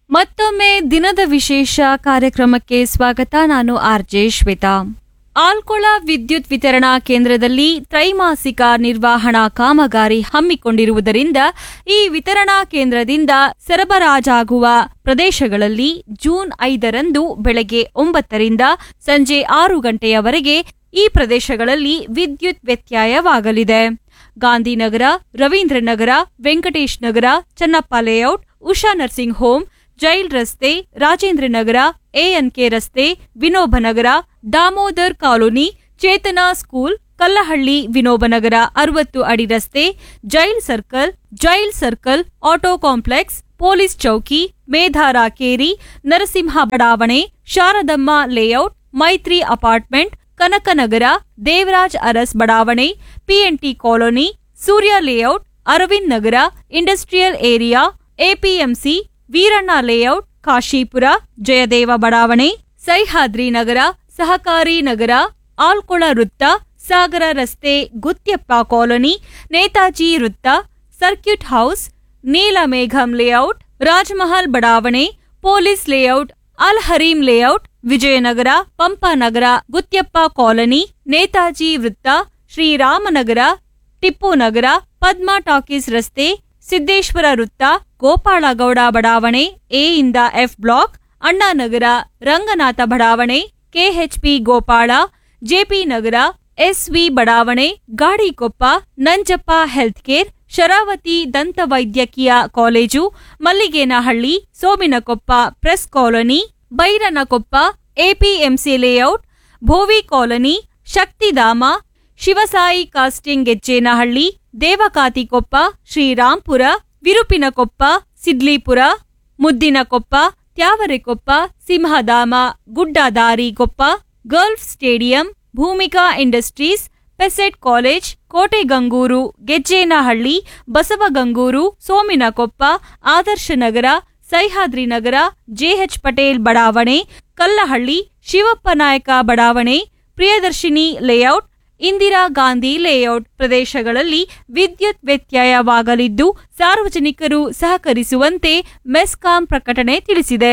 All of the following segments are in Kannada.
ಮತ್ತೊಮ್ಮೆ ದಿನದ ವಿಶೇಷ ಕಾರ್ಯಕ್ರಮಕ್ಕೆ ಸ್ವಾಗತ ನಾನು ಆರ್ಜೆ ಶ್ವೇತಾ ಆಲ್ಕೊಳ ವಿದ್ಯುತ್ ವಿತರಣಾ ಕೇಂದ್ರದಲ್ಲಿ ತ್ರೈಮಾಸಿಕ ನಿರ್ವಹಣಾ ಕಾಮಗಾರಿ ಹಮ್ಮಿಕೊಂಡಿರುವುದರಿಂದ ಈ ವಿತರಣಾ ಕೇಂದ್ರದಿಂದ ಸರಬರಾಜಾಗುವ ಪ್ರದೇಶಗಳಲ್ಲಿ ಜೂನ್ ಐದರಂದು ಬೆಳಗ್ಗೆ ಒಂಬತ್ತರಿಂದ ಸಂಜೆ ಆರು ಗಂಟೆಯವರೆಗೆ ಈ ಪ್ರದೇಶಗಳಲ್ಲಿ ವಿದ್ಯುತ್ ವ್ಯತ್ಯಯವಾಗಲಿದೆ Gandhinagar Ravindranagar Venkatesh Nagar Channappa layout Usha nursing home jail ರಸ್ತೆ ರಾಜೇಂದ್ರ ನಗರ ಎಎನ್ಕೆ ರಸ್ತೆ ವಿನೋಬನಗರ ದಾಮೋದರ್ ಕಾಲೋನಿ ಚೇತನಾ ಸ್ಕೂಲ್ ಕಲ್ಲಹಳ್ಳಿ ವಿನೋಬನಗರ ಅರವತ್ತು ಅಡಿ ರಸ್ತೆ jail circle jail circle auto complex police ಚೌಕಿ ಮೇಧಾರ ಕೇರಿ ನರಸಿಂಹ ಬಡಾವಣೆ ಶಾರದಮ್ಮ ಲೇಔಟ್ ಮೈತ್ರಿ ಅಪಾರ್ಟ್ಮೆಂಟ್ ಕನಕನಗರ ದೇವರಾಜ್ ಅರಸ್ ಬಡಾವಣೆ PNT colony Surya layout Aravind Nagar industrial area APMC Veeranna layout Kashipura Jayadeva ಬಡಾವಣೆ ಸಹ್ಯಾದ್ರಿ ನಗರ ಸಹಕಾರಿ ನಗರ ಆಲ್ಕೊಳ ವೃತ್ತ ಸಾಗರ ರಸ್ತೆ ಗುತ್ಯಪ್ಪ ಕಾಲೋನಿ ನೇತಾಜಿ ವೃತ್ತ circuit house Neelamegham layout Rajmahal ಬಡಾವಣೆ police layout Al Harim layout Vijayanagar Pampanagar Gutyappa colony Netaji ವೃತ್ತ ಶ್ರೀರಾಮನಗರ ಟಿಪ್ಪು ನಗರ ಪದ್ಮಾ ಟಾಕೀಸ್ ರಸ್ತೆ ಸಿದ್ದೇಶ್ವರ ವೃತ್ತ ಗೋಪಾಳಗೌಡ ಬಡಾವಣೆ ಎ ಇಂದ ಎಫ್ ಬ್ಲಾಕ್ ಅಣ್ಣಾನಗರ ರಂಗನಾಥ ಬಡಾವಣೆ KHP Gopala JP Nagar SV ಬಡಾವಣೆ ಗಾಡಿಕೊಪ್ಪ ನಂಜಪ್ಪ ಹೆಲ್ತ್ ಕೇರ್ ಶರಾವತಿ ದಂತ ವೈದ್ಯಕೀಯ college Malligenahalli Sominakoppa press colony Byranakoppa APMC layout Bhovi colony Shaktidhama Shivasai casting Gejjenahalli Devakatikoppa Shrirampura Virupinakoppa Sidlipura Muddinakoppa Tyavarekoppa Simhadhama Guddadarikoppa gulf stadium Bhoomika industries PESIT college Kotegangur Gejjenahalli Basavagangur Sominakoppa Adarshanagar Sahyadri Nagar JH Patel ಬಡಾವಣೆ ಕಲ್ಲಹಳ್ಳಿ ಶಿವಪ್ಪ ನಾಯಕ ಬಡಾವಣೆ ಪ್ರಿಯದರ್ಶಿನಿ ಲೇಔಟ್ ಇಂದಿರಾ ಗಾಂಧಿ ಲೇಔಟ್ ಪ್ರದೇಶಗಳಲ್ಲಿ ವಿದ್ಯುತ್ ವ್ಯತ್ಯಯವಾಗಲಿದ್ದು ಸಾರ್ವಜನಿಕರು ಸಹಕರಿಸುವಂತೆ ಮೆಸ್ಕಾಂ ಪ್ರಕಟಣೆ ತಿಳಿಸಿದೆ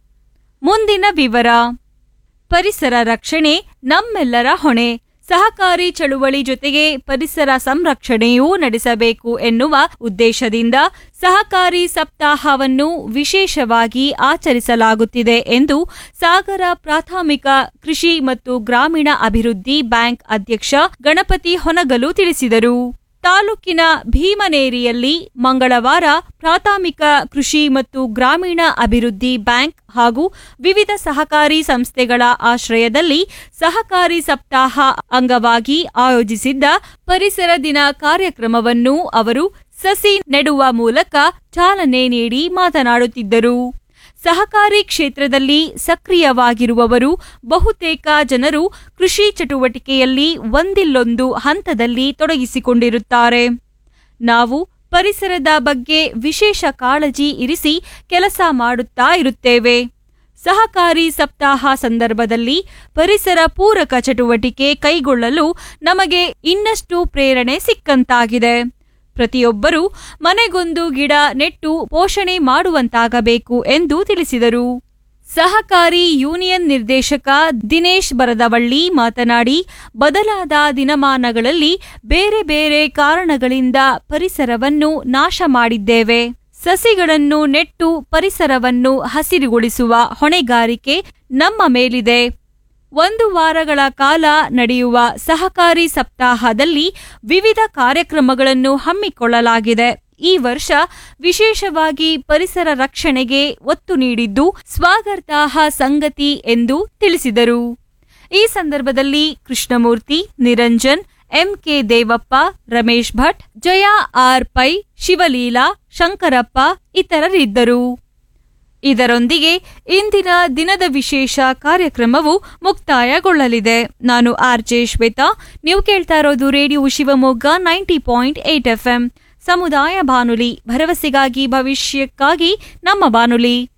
ಮುಂದಿನ ವಿವರ ಪರಿಸರ ರಕ್ಷಣೆ ನಮ್ಮೆಲ್ಲರ ಹೊಣೆ ಸಹಕಾರಿ ಚಳುವಳಿ ಜೊತೆಗೆ ಪರಿಸರ ಸಂರಕ್ಷಣೆಯೂ ನಡೆಸಬೇಕು ಎನ್ನುವ ಉದ್ದೇಶದಿಂದ ಸಹಕಾರಿ ಸಪ್ತಾಹವನ್ನು ವಿಶೇಷವಾಗಿ ಆಚರಿಸಲಾಗುತ್ತಿದೆ ಎಂದು ಸಾಗರ ಪ್ರಾಥಮಿಕ ಕೃಷಿ ಮತ್ತು ಗ್ರಾಮೀಣ ಅಭಿವೃದ್ಧಿ ಬ್ಯಾಂಕ್ ಅಧ್ಯಕ್ಷ ಗಣಪತಿ ಹೊನಗಲು ತಿಳಿಸಿದರು ತಾಲೂಕಿನ ಭೀಮನೇರಿಯಲ್ಲಿ ಮಂಗಳವಾರ ಪ್ರಾಥಮಿಕ ಕೃಷಿ ಮತ್ತು ಗ್ರಾಮೀಣ ಅಭಿವೃದ್ಧಿ ಬ್ಯಾಂಕ್ ಹಾಗೂ ವಿವಿಧ ಸಹಕಾರಿ ಸಂಸ್ಥೆಗಳ ಆಶ್ರಯದಲ್ಲಿ ಸಹಕಾರಿ ಸಪ್ತಾಹ ಅಂಗವಾಗಿ ಆಯೋಜಿಸಿದ್ದ ಪರಿಸರ ದಿನ ಕಾರ್ಯಕ್ರಮವನ್ನು ಅವರು ಸಸಿ ನೆಡುವ ಮೂಲಕ ಚಾಲನೆ ನೀಡಿ ಮಾತನಾಡುತ್ತಿದ್ದರು ಸಹಕಾರಿ ಕ್ಷೇತ್ರದಲ್ಲಿ ಸಕ್ರಿಯವಾಗಿರುವವರು ಬಹುತೇಕ ಜನರು ಕೃಷಿ ಚಟುವಟಿಕೆಯಲ್ಲಿ ಒಂದಿಲ್ಲೊಂದು ಹಂತದಲ್ಲಿ ತೊಡಗಿಸಿಕೊಂಡಿರುತ್ತಾರೆ ನಾವು ಪರಿಸರದ ಬಗ್ಗೆ ವಿಶೇಷ ಕಾಳಜಿ ಇರಿಸಿ ಕೆಲಸ ಮಾಡುತ್ತಾ ಇರುತ್ತೇವೆ ಸಹಕಾರಿ ಸಪ್ತಾಹ ಸಂದರ್ಭದಲ್ಲಿ ಪರಿಸರ ಪೂರಕ ಚಟುವಟಿಕೆ ಕೈಗೊಳ್ಳಲು ನಮಗೆ ಇನ್ನಷ್ಟು ಪ್ರೇರಣೆ ಸಿಕ್ಕಂತಾಗಿದೆ ಪ್ರತಿಯೊಬ್ಬರೂ ಮನೆಗೊಂದು ಗಿಡ ನೆಟ್ಟು ಪೋಷಣೆ ಮಾಡುವಂತಾಗಬೇಕು ಎಂದು ತಿಳಿಸಿದರು ಸಹಕಾರಿ ಯೂನಿಯನ್ ನಿರ್ದೇಶಕ ದಿನೇಶ್ ಬರದವಳ್ಳಿ ಮಾತನಾಡಿ ಬದಲಾದ ದಿನಮಾನಗಳಲ್ಲಿ ಬೇರೆ ಬೇರೆ ಕಾರಣಗಳಿಂದ ಪರಿಸರವನ್ನು ನಾಶ ಮಾಡಿದ್ದೇವೆ ಸಸಿಗಳನ್ನು ನೆಟ್ಟು ಪರಿಸರವನ್ನು ಹಸಿರುಗೊಳಿಸುವ ಹೊಣೆಗಾರಿಕೆ ನಮ್ಮ ಮೇಲಿದೆ ಒಂದು ವಾರಗಳ ಕಾಲ ನಡೆಯುವ ಸಹಕಾರಿ ಸಪ್ತಾಹದಲ್ಲಿ ವಿವಿಧ ಕಾರ್ಯಕ್ರಮಗಳನ್ನು ಹಮ್ಮಿಕೊಳ್ಳಲಾಗಿದೆ ಈ ವರ್ಷ ವಿಶೇಷವಾಗಿ ಪರಿಸರ ರಕ್ಷಣೆಗೆ ಒತ್ತು ನೀಡಿದ್ದು ಸ್ವಾಗತಾರ್ಹ ಸಂಗತಿ ಎಂದು ತಿಳಿಸಿದರು ಈ ಸಂದರ್ಭದಲ್ಲಿ ಕೃಷ್ಣಮೂರ್ತಿ ನಿರಂಜನ್ ಎಂಕೆ ದೇವಪ್ಪ ರಮೇಶ್ ಭಟ್ ಜಯ ಆರ್ ಪೈ ಶಿವಲೀಲಾ ಶಂಕರಪ್ಪ ಇತರರಿದ್ದರು ಇದರೊಂದಿಗೆ ಇಂದಿನ ದಿನದ ವಿಶೇಷ ಕಾರ್ಯಕ್ರಮವು ಮುಕ್ತಾಯಗೊಳ್ಳಲಿದೆ ನಾನು ಆರ್ ಜೆ ಶ್ವೇತಾ ನೀವು ಕೇಳ್ತಾ ಇರೋದು radio Shivamogga ninety point eight F ಸಮುದಾಯ ಬಾನುಲಿ ಭರವಸೆಗಾಗಿ ಭವಿಷ್ಯಕ್ಕಾಗಿ ನಮ್ಮ ಬಾನುಲಿ